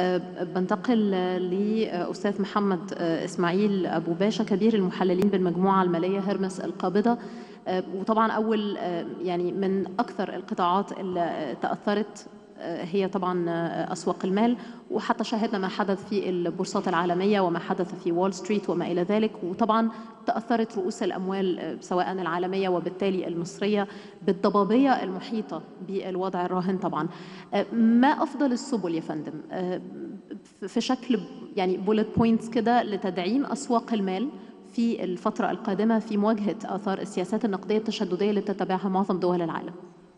آه، بنتقل لأستاذ محمد آه، إسماعيل أبو باشا كبير المحللين بالمجموعة المالية هرمس القابضة آه، وطبعا أول آه، يعني من أكثر القطاعات اللي تأثرت آه، هي طبعا آه، أسواق المال وحتى شاهدنا ما حدث في البورصات العالمية وما حدث في وول ستريت وما إلى ذلك وطبعا تأثرت رؤوس الأموال آه، سواء العالمية وبالتالي المصرية بالضبابية المحيطة بالوضع الراهن طبعا آه، ما أفضل السبل يا فندم آه، في شكل يعني بولت بوينتس كده لتدعيم أسواق المال في الفترة القادمة في مواجهة آثار السياسات النقدية التشددية اللي بتتبعها معظم دول العالم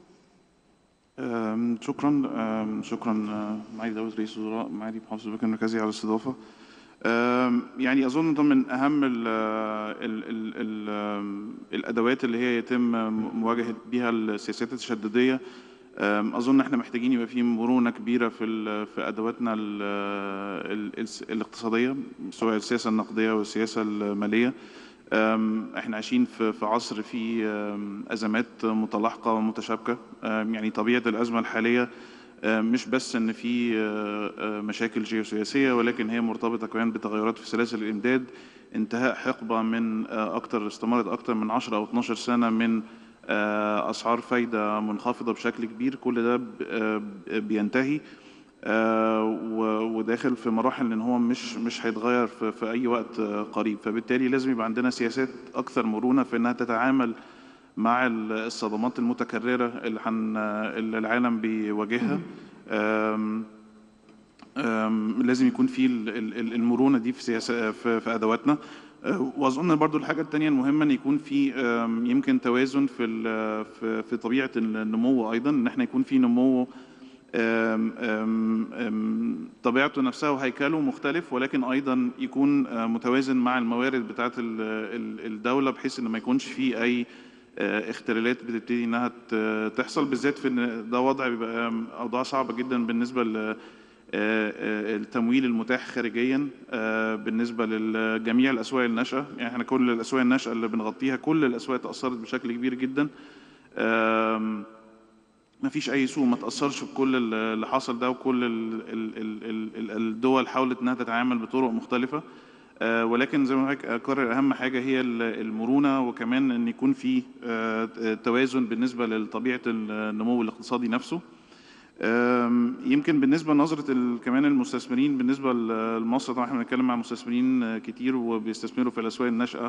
أم، شكرا أم، شكرا أه، معالي داود رئيس الوزراء معالي محافظ البنك المركزي على الاستضافه أم، يعني اظن ده من اهم ال ال ال ال أم، الادوات اللي هي يتم مواجهه بها السياسات التشدديه أم، اظن احنا محتاجين يبقى في مرونه كبيره في ال- في ادواتنا ال ال ال الاقتصاديه سواء السياسه النقديه والسياسه الماليه أم، احنا عايشين في في عصر فيه أم، ازمات متلاحقه ومتشابكه أم، يعني طبيعه الازمه الحاليه أم، مش بس ان في أه، أه، مشاكل جيوسياسيه ولكن هي مرتبطه كمان بتغيرات في سلاسل الامداد انتهاء حقبه من أه، اكتر استمرت اكتر من 10 او 12 سنه من أه، اسعار فايده منخفضه بشكل كبير كل ده ب- أه، بينتهي آه، و- وداخل في مراحل ان هو مش مش هيتغير في, في اي وقت آه، قريب فبالتالي لازم يبقى عندنا سياسات اكثر مرونه في انها تتعامل مع ال- الصدمات المتكرره اللي, حن اللي العالم بيواجهها آم، آم، لازم يكون في ال- ال- ال- المرونه دي في سياسه في, في ادواتنا آه، واظن برضو الحاجه الثانيه المهمه ان يكون في آم، يمكن توازن في ال- في في طبيعه النمو ايضا ان احنا يكون في نمو آم، آم، آم، طبيعته نفسها وهيكله مختلف ولكن ايضا يكون آه، متوازن مع الموارد بتاعه ال- ال- الدوله بحيث ان ما يكونش فيه اي آه، اختلالات بتبتدي انها ت- تحصل بالذات في ان ده وضع بيبقى اوضاع صعبه جدا بالنسبه ل التمويل المتاح خارجيا آه، بالنسبه لجميع الاسواق الناشئه يعني احنا كل الاسواق الناشئه اللي بنغطيها كل الاسواق تاثرت بشكل كبير جدا آم، ما فيش اي سوق ما تاثرش بكل ال- اللي حصل ده وكل ال ال ال ال ال الدول حاولت انها تتعامل بطرق مختلفه آه، ولكن زي ما حضرتك اكرر اهم حاجه هي ال- المرونه وكمان ان يكون في آه، توازن بالنسبه لطبيعه النمو الاقتصادي نفسه آم، يمكن بالنسبه لنظره ال- كمان المستثمرين بالنسبه ل- لمصر طبعا احنا بنتكلم مع مستثمرين آه، كتير وبيستثمروا في الاسواق الناشئه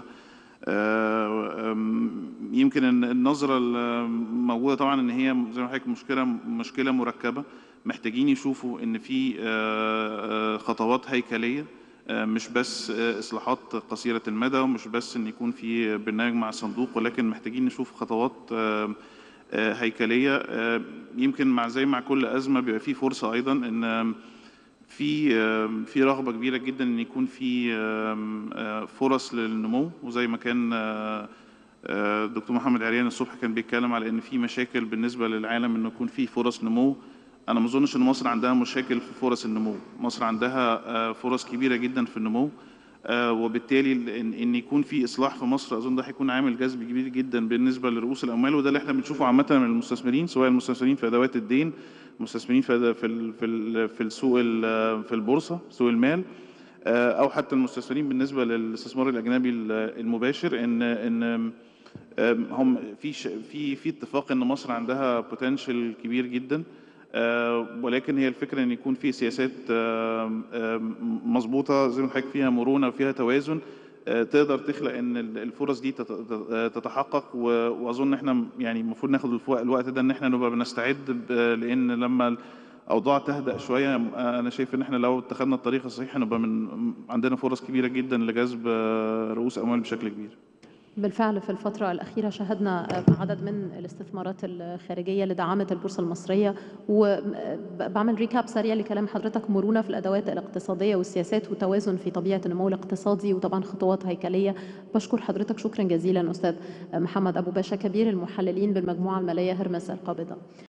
آه، آم، يمكن إن النظره الموجوده طبعا ان هي زي ما حضرتك مشكله مشكله مركبه محتاجين يشوفوا ان في آه، آه، خطوات هيكليه آه، مش بس آه، اصلاحات قصيره المدى ومش بس ان يكون في برنامج مع الصندوق ولكن محتاجين نشوف خطوات آه، آه، هيكليه آه، يمكن مع زي مع كل ازمه بيبقى في فرصه ايضا ان آم، في آم، في رغبه كبيره جدا ان يكون في آم، آه، فرص للنمو وزي ما كان آه، آه، الدكتور محمد عريان الصبح كان بيتكلم على ان في مشاكل بالنسبه للعالم انه يكون في فرص نمو انا ما اظنش ان مصر عندها مشاكل في فرص النمو مصر عندها آه، فرص كبيره جدا في النمو آه، وبالتالي ال- ان إن يكون في اصلاح في مصر اظن ده هيكون عامل جذب كبير جدا بالنسبه لرؤوس الاموال وده اللي احنا بنشوفه عامه من المستثمرين سواء المستثمرين في ادوات الدين مستثمرين في في ال- في ال- في السوق ال- في البورصه سوق المال آه، او حتى المستثمرين بالنسبه للاستثمار الاجنبي ال- المباشر ان ان آم، هم في ش- في في اتفاق ان مصر عندها بوتنشال كبير جدا آه، ولكن هي الفكره ان يكون في سياسات آم، آم، مظبوطه زي ما حضرتك فيها مرونه وفيها توازن آه، تقدر تخلق ان ال- الفرص دي تت- تت- تتحقق و- واظن احنا يعني المفروض ناخد الف- الوقت ده ان احنا نبقى بنستعد ب- لان لما الاوضاع تهدأ شويه آه، انا شايف ان احنا لو اتخذنا الطريق الصحيح هنبقى من عندنا فرص كبيره جدا لجذب آه، رؤوس اموال بشكل كبير بالفعل في الفترة الأخيرة شهدنا آه، عدد من الاستثمارات الخارجية اللي دعمت البورصة المصرية وبعمل ريكاب سريع لكلام حضرتك مرونة في الأدوات الاقتصادية والسياسات وتوازن في طبيعة النمو الاقتصادي وطبعا خطوات هيكلية بشكر حضرتك شكرا جزيلا أستاذ محمد أبو باشا كبير المحللين بالمجموعة المالية هرمس القابضة